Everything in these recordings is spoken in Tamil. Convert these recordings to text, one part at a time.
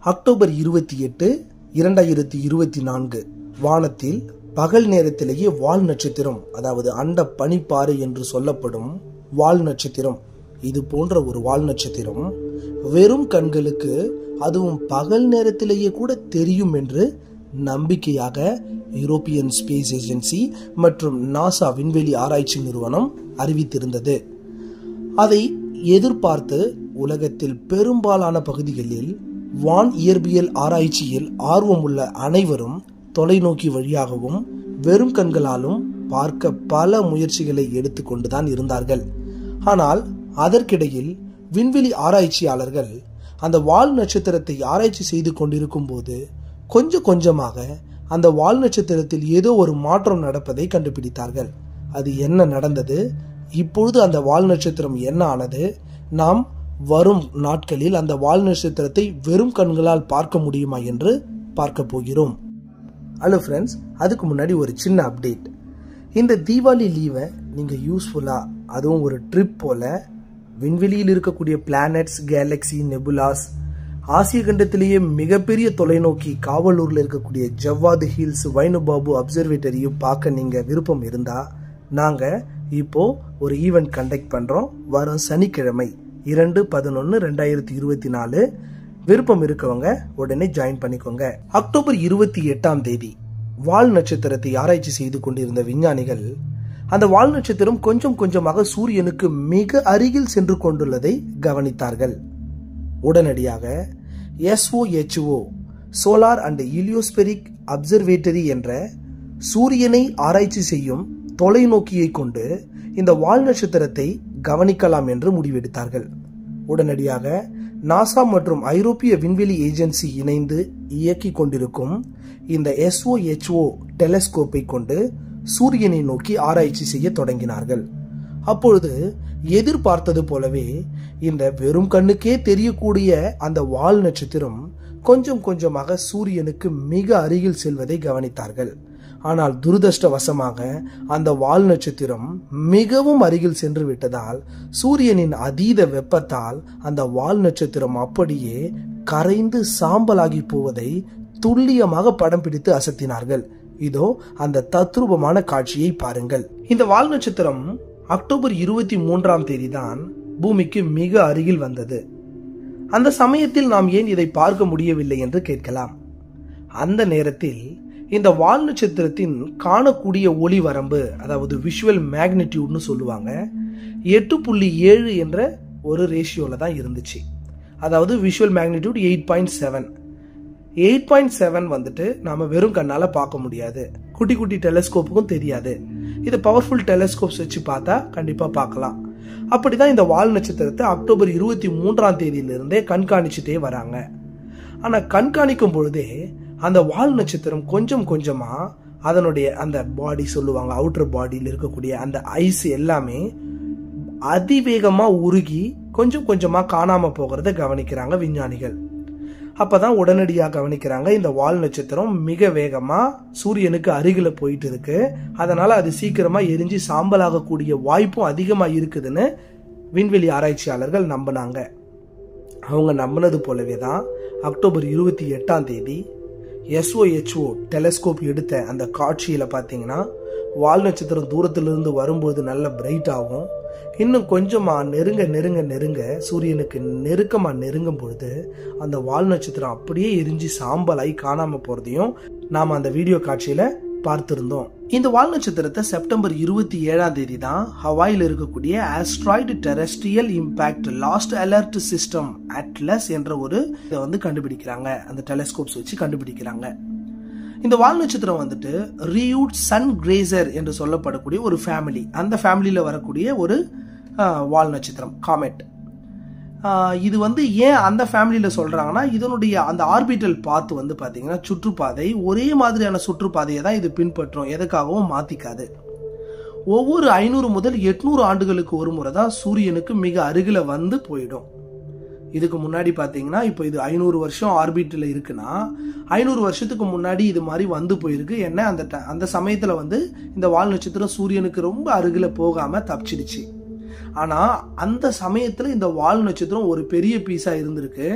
அக்டோபர் இருபத்தி எட்டு இரண்டாயிரத்தி இருபத்தி நான்கு வானத்தில் பகல் நேரத்திலேயே வால் நட்சத்திரம் அதாவது அண்ட பனிப்பாறை என்று சொல்லப்படும் வால் நட்சத்திரம் இது போன்ற ஒரு வால் நட்சத்திரம் வெறும் கண்களுக்கு அதுவும் பகல் நேரத்திலேயே கூட தெரியும் என்று நம்பிக்கையாக யூரோப்பியன் ஸ்பேஸ் ஏஜென்சி மற்றும் நாசா விண்வெளி ஆராய்ச்சி நிறுவனம் அறிவித்திருந்தது அதை எதிர்பார்த்து உலகத்தில் பெரும்பாலான பகுதிகளில் வான் இயற்பியல் ஆராய்ச்சியில் ஆர்வமுள்ள அனைவரும் தொலைநோக்கி வழியாகவும் வெறும் கண்களாலும் பார்க்க பல முயற்சிகளை எடுத்துக்கொண்டுதான் இருந்தார்கள் ஆனால் அதற்கிடையில் விண்வெளி ஆராய்ச்சியாளர்கள் அந்த வால் நட்சத்திரத்தை ஆராய்ச்சி செய்து கொண்டிருக்கும் போது கொஞ்சம் கொஞ்சமாக அந்த வால் நட்சத்திரத்தில் ஏதோ ஒரு மாற்றம் நடப்பதை கண்டுபிடித்தார்கள் அது என்ன நடந்தது இப்பொழுது அந்த வால் நட்சத்திரம் என்ன ஆனது நாம் வரும் நாட்களில் அந்த வால் நட்சத்திரத்தை வெறும் கண்களால் பார்க்க முடியுமா என்று பார்க்க போகிறோம் ஹலோ ஃப்ரெண்ட்ஸ் அதுக்கு முன்னாடி ஒரு சின்ன அப்டேட் இந்த தீபாவளி லீவை நீங்கள் யூஸ்ஃபுல்லாக அதுவும் ஒரு ட்ரிப் போல் விண்வெளியில் இருக்கக்கூடிய பிளானட்ஸ் கேலக்ஸி நெபுலாஸ் ஆசிய கண்டத்திலேயே மிகப்பெரிய தொலைநோக்கி காவலூரில் இருக்கக்கூடிய ஜவ்வாது ஹில்ஸ் வைனுபாபு அப்சர்வேட்டரியும் பார்க்க நீங்கள் விருப்பம் இருந்தால் நாங்கள் இப்போ ஒரு ஈவெண்ட் கண்டக்ட் பண்ணுறோம் வரும் சனிக்கிழமை இரண்டு பதினொன்று ரெண்டாயிரத்தி இருபத்தி நாலு விருப்பம் இருக்கவங்க உடனே ஜாயின் பண்ணிக்கோங்க அக்டோபர் இருபத்தி எட்டாம் தேதி வால் நட்சத்திரத்தை ஆராய்ச்சி செய்து கொண்டிருந்த விஞ்ஞானிகள் அந்த வால் நட்சத்திரம் கொஞ்சம் கொஞ்சமாக சூரியனுக்கு மிக அருகில் சென்று கொண்டுள்ளதை கவனித்தார்கள் உடனடியாக SOHO solar and heliospheric observatory என்ற சூரியனை ஆராய்ச்சி செய்யும் தொலைநோக்கியை கொண்டு இந்த வால் நட்சத்திரத்தை கவனிக்கலாம் என்று முடிவெடுத்தார்கள் உடனடியாக நாசா மற்றும் ஐரோப்பிய விண்வெளி ஏஜென்சி இணைந்து இயக்கி கொண்டிருக்கும் இந்த எஸ்ஓஎச்ஓ டெலஸ்கோப்பை கொண்டு சூரியனை நோக்கி ஆராய்ச்சி செய்ய தொடங்கினார்கள் அப்பொழுது எதிர்பார்த்தது போலவே இந்த வெறும் கண்ணுக்கே தெரியக்கூடிய அந்த வால் நட்சத்திரம் கொஞ்சம் கொஞ்சமாக சூரியனுக்கு மிக அருகில் செல்வதை கவனித்தார்கள் ஆனால் துரதிருஷ்டவசமாக அந்த வால் நட்சத்திரம் மிகவும் அருகில் சென்று விட்டதால் சூரியனின் அதீத வெப்பத்தால் அந்த வால் நட்சத்திரம் அப்படியே கரைந்து சாம்பலாகி போவதை துல்லியமாக படம் பிடித்து அசத்தினார்கள் இதோ அந்த தத்ரூபமான காட்சியை பாருங்கள் இந்த வால் நட்சத்திரம் அக்டோபர் இருபத்தி மூன்றாம் தேதி தான் பூமிக்கு மிக அருகில் வந்தது அந்த சமயத்தில் நாம் ஏன் இதை பார்க்க முடியவில்லை என்று கேட்கலாம் அந்த நேரத்தில் இந்த வால் நட்சத்திரத்தின் காணக்கூடிய ஒளி வரம்பு அதாவது விஷுவல் மேக்னிடியூட்னு சொல்லுவாங்க எட்டு புள்ளி ஏழு என்ற ஒரு ரேஷியோவில் தான் இருந்துச்சு அதாவது visual magnitude eight point seven eight point seven வந்துட்டு நாம வெறும் கண்ணால் பார்க்க முடியாது குட்டி குட்டி டெலஸ்கோப்புக்கும் தெரியாது இது பவர்ஃபுல் டெலஸ்கோப்ஸ் வச்சு பார்த்தா கண்டிப்பாக பார்க்கலாம் அப்படிதான் இந்த வால் நட்சத்திரத்தை அக்டோபர் இருபத்தி மூன்றாம் தேதியிலிருந்தே கண்காணிச்சுட்டே வராங்க ஆனால் கண்காணிக்கும் பொழுதே அந்த வால் நட்சத்திரம் கொஞ்சம் கொஞ்சமா அதனுடைய அந்த பாடி சொல்லுவாங்க அவுட்டர் பாடியில் இருக்கக்கூடிய அந்த ஐஸ் எல்லாமே அதிவேகமா உருகி கொஞ்சம் கொஞ்சமா காணாம போகிறத கவனிக்கிறாங்க விஞ்ஞானிகள் அப்பதான் உடனடியாக கவனிக்கிறாங்க இந்த வால் நட்சத்திரம் மிக வேகமா சூரியனுக்கு அருகில போயிட்டு இருக்கு அதனால அது சீக்கிரமா எரிஞ்சு சாம்பலாகக்கூடிய வாய்ப்பும் அதிகமா இருக்குதுன்னு விண்வெளி ஆராய்ச்சியாளர்கள் நம்பினாங்க அவங்க நம்பினது போலவே தான் அக்டோபர் இருபத்தி எட்டாம் தேதி எஸ்ஓஹெச்ஓ டெலஸ்கோப் எடுத்த அந்த காட்சியில் பார்த்தீங்கன்னா வால் நட்சத்திரம் தூரத்திலிருந்து வரும்போது நல்ல பிரைட் ஆகும் இன்னும் கொஞ்சமாக நெருங்க நெருங்க நெருங்க சூரியனுக்கு நெருக்கமாக நெருங்கும் பொழுது அந்த வால் நட்சத்திரம் அப்படியே எரிஞ்சு சாம்பலாகி காணாமல் போகிறதையும் நாம் அந்த வீடியோ காட்சியில் பார்த்திருந்தோம் இந்த வால் நட்சத்திரத்தை செப்டம்பர் இருபத்தி ஏழாம் தேதி தான் ஹவாயில் இருக்கக்கூடிய asteroid terrestrial impact last alert system ATLAS என்ற ஒரு இதை வந்து கண்டுபிடிக்கிறாங்க அந்த டெலஸ்கோப்ஸ் வச்சு கண்டுபிடிக்கிறாங்க இந்த வால் நட்சத்திரம் வந்துட்டு ரியூட் சன் கிரேசர் என்று சொல்லப்படக்கூடிய ஒரு ஃபேமிலி அந்த ஃபேமிலியில் வரக்கூடிய ஒரு வால் நட்சத்திரம் காமெட் இது வந்து ஏன் அந்த ஃபேமிலியில் சொல்கிறாங்கன்னா இதனுடைய அந்த ஆர்பிட்டல் பாத்து வந்து பார்த்தீங்கன்னா சுற்றுப்பாதை ஒரே மாதிரியான சுற்றுப்பாதையை தான் இது பின்பற்றும் எதுக்காகவும் மாற்றிக்காது ஒவ்வொரு ஐநூறு முதல் எட்நூறு ஆண்டுகளுக்கு ஒரு முறை தான் சூரியனுக்கு மிக அருகில் வந்து போயிடும் இதுக்கு முன்னாடி பார்த்தீங்கன்னா இப்போ இது ஐநூறு வருஷம் ஆர்பிட்டில் இருக்குன்னா ஐநூறு வருஷத்துக்கு முன்னாடி இது மாதிரி வந்து போயிருக்கு என்ன அந்த அந்த சமயத்தில் வந்து இந்த வால் நட்சத்திரம் சூரியனுக்கு ரொம்ப அருகில் போகாமல் தப்பிச்சிடுச்சு ஆனால் அந்த சமயத்தில் இந்த வால் நட்சத்திரம் ஒரு பெரிய பீஸாக இருந்திருக்கு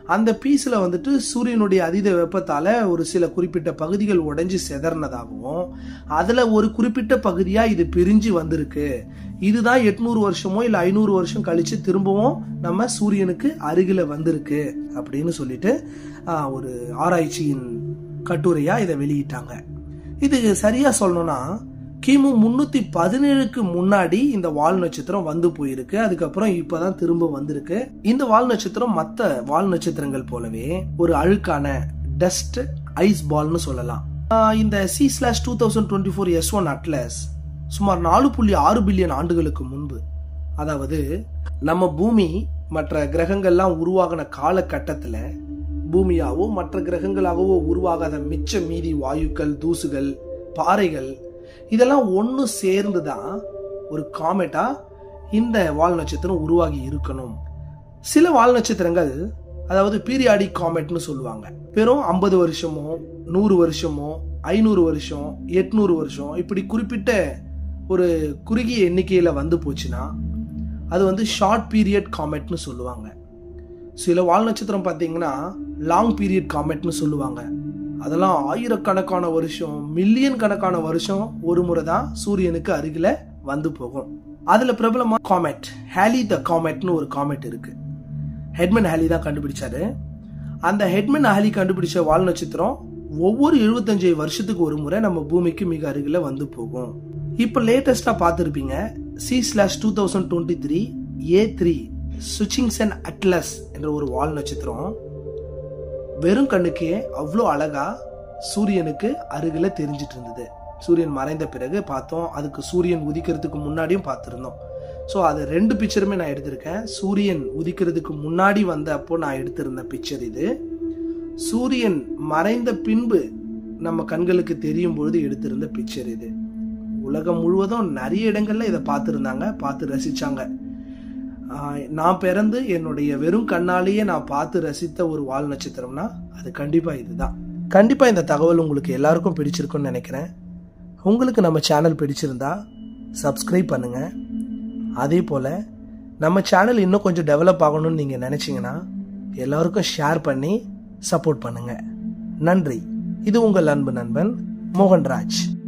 அந்த பீஸில் வந்துட்டு சூரியனுடைய அதீத வெப்பத்தால் ஒரு சில குறிப்பிட்ட பகுதிகள் உடைஞ்சு செதறினதாகவும் அதில் ஒரு குறிப்பிட்ட பகுதியாக இது பிரிஞ்சு வந்திருக்கு இதுதான் எட்நூறு வருஷமோ இல்லை ஐநூறு வருஷம் கழிச்சு திரும்பவும் நம்ம சூரியனுக்கு அருகில் வந்திருக்கு அப்படின்னு சொல்லிட்டு ஆஹ், ஒரு ஆராய்ச்சியின் கட்டுரையாக இதை வெளியிட்டாங்க இது சரியா சொல்லணும்னா கிமு முன்னூத்தி பதினேழுக்கு முன்னாடி இந்த வால் நட்சத்திரம் வந்து போயிருக்கு அதுக்கப்புறம் இப்பதான் திரும்ப வந்திருக்கு இந்த வால் நட்சத்திரம் மத்த வால் நட்சத்திரங்கள் போலவே ஒரு அழுக்கான டஸ்ட் ஐஸ் பால்னு சொல்லலாம் ஆஹ் இந்த C slash two thousand twenty four S one ATLAS சுமார் நாலு புள்ளி ஆறு பில்லியன் ஆண்டுகளுக்கு முன்பு அதாவது நம்ம பூமி மற்ற கிரகங்கள்லாம் உருவாகின காலகட்டத்தில் பூமியாவோ மற்ற கிரகங்களாகவோ உருவாகாத மிச்ச மீதி வாயுக்கள் தூசுகள் பாறைகள் இதெல்லாம் ஒன்று சேர்ந்து தான் ஒரு காமெட்டா இந்த வால் நட்சத்திரம் உருவாகி இருக்கணும் சில வால் நட்சத்திரங்கள் அதாவது பீரியாடிக் காமெட்னு சொல்லுவாங்க வெறும் ஐம்பது வருஷமோ நூறு வருஷமோ ஐநூறு வருஷம் எட்நூறு வருஷம் இப்படி குறிப்பிட்ட ஒரு குறுகிய எண்ணிக்கையில வந்து போச்சுன்னா அது வந்து ஷார்ட் பீரியட் காமெட்னு சொல்லுவாங்க சில வால் நட்சத்திரம் பார்த்தீங்கன்னா லாங் பீரியட் காமெட்னு சொல்லுவாங்க அதெல்லாம் ஆயிரக்கணக்கான வருஷம் மில்லியன் கணக்கான வருஷம் ஒரு முறை தான் சூரியனுக்கு அருகில வந்து போகும் அதுல பிரபலமா காமெட் ஹேலி த காமெட்னு ஒரு காமெட் இருக்கு ஹெட்மன் ஹேலி தான் கண்டுபிடிச்சாரு அந்த ஹெட்மன் ஹேலி கண்டுபிடிச்ச வால் நட்சத்திரம் ஒவ்வொரு 75 வருஷத்துக்கு ஒரு முறை நம்ம பூமிக்கு மிக அருகில வந்து போகும் இப்போ லேட்டஸ்டா பார்த்துருப்பீங்க C slash two thousand twenty three A three Tsuchinshan ATLAS என்ற ஒரு வால் நட்சத்திரம் வெறும் கண்ணுக்கே அவ்வளோ அழகா சூரியனுக்கு அருகில தெரிஞ்சிட்டு இருந்தது சூரியன் மறைந்த பிறகு பார்த்தோம் அதுக்கு சூரியன் உதிக்கிறதுக்கு முன்னாடியும் பார்த்துருந்தோம் ஸோ அது ரெண்டு பிக்சருமே நான் எடுத்திருக்கேன் சூரியன் உதிக்கிறதுக்கு முன்னாடி வந்த அப்போ நான் எடுத்திருந்த பிக்சர் இது சூரியன் மறைந்த பின்பு நம்ம கண்களுக்கு தெரியும் பொழுது எடுத்திருந்த பிக்சர் இது உலகம் முழுவதும் நிறைய இடங்கள்ல இதை பார்த்துருந்தாங்க பார்த்து ரசிச்சாங்க ஆஹ் நான் பிறந்து என்னுடைய வெறும் கண்ணாலேயே நான் பார்த்து ரசித்த ஒரு வால் நட்சத்திரம்னா அது கண்டிப்பா இதுதான் கண்டிப்பா இந்த தகவல் உங்களுக்கு எல்லாருக்கும் பிடிச்சிருக்கும்னு நினைக்கிறேன் உங்களுக்கு நம்ம சேனல் பிடிச்சிருந்தா சப்ஸ்கிரைப் பண்ணுங்க அதே போல நம்ம சேனல் இன்னும் கொஞ்சம் டெவலப் ஆகணும்னு நீங்க நினைச்சீங்கன்னா எல்லாருக்கும் ஷேர் பண்ணி சப்போர்ட் பண்ணுங்க நன்றி இது உங்கள் அன்பு நண்பன் மோகன்ராஜ்